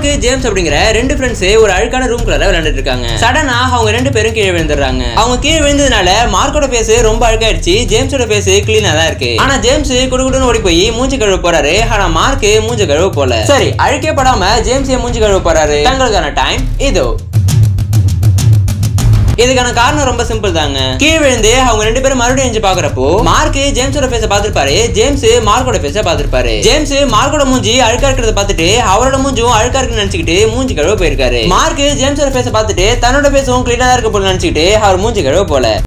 mark James அப்படிங்கிற ரெண்டு friends ஒரு அழுக்கான ரூம் குள்ள விளையாண்டுட்டு இருக்காங்க சடனா அவங்க ரெண்டு பேரும் கீழே விழுந்துடுறாங்க அவங்க கீழே விழுந்ததுனால மார்க்கோட ஃபேஸ் ரொம்ப அழுக்காயிடுச்சு ஜேம்ஸோட ஃபேஸ் கிளீனா தான் இருக்கு ஆனா ஜேம்ஸ் குடுகுடுன்னு ஓடி போய் மூஞ்சி கழுவ போறாரு ஆனா மார்க் மூஞ்சி கழுவ போல சரி அழுக்கே படாம ஜேம்ஸ் ஏன் மூஞ்சி கழுவ போறாரு தங்களுக்கான டைம் இதோ இதுக்கான காரணம் ரொம்ப சிம்பிள் தாங்க கீழே விழுந்து அவங்க ரெண்டு பேரும் மறுபடியும் எஞ்சி பாக்குறப்போ மார்க் ஜேம்ஸோட ஃபேஸ பாத்திருப்பாரு ஜேம்ஸ் மார்க்கோட ஃபேஸ பாத்திருப்பாரு ஜேம்ஸ் மார்க்கோட மூஞ்சி அழுக்கா இருக்கிறத பார்த்துட்டு அவரோட மூஞ்சும் அழுக்கா இருக்குன்னு நினைச்சுக்கிட்டு மூஞ்சி கழுவ போயிருக்காரு மார்க் ஜேம்ஸோட ஃபேஸ பார்த்துட்டு தன்னோட ஃபேஸும் கிளீனா தான் இருக்க போல நினைச்சுக்கிட்டு அவர் மூஞ்சி கழுவ போல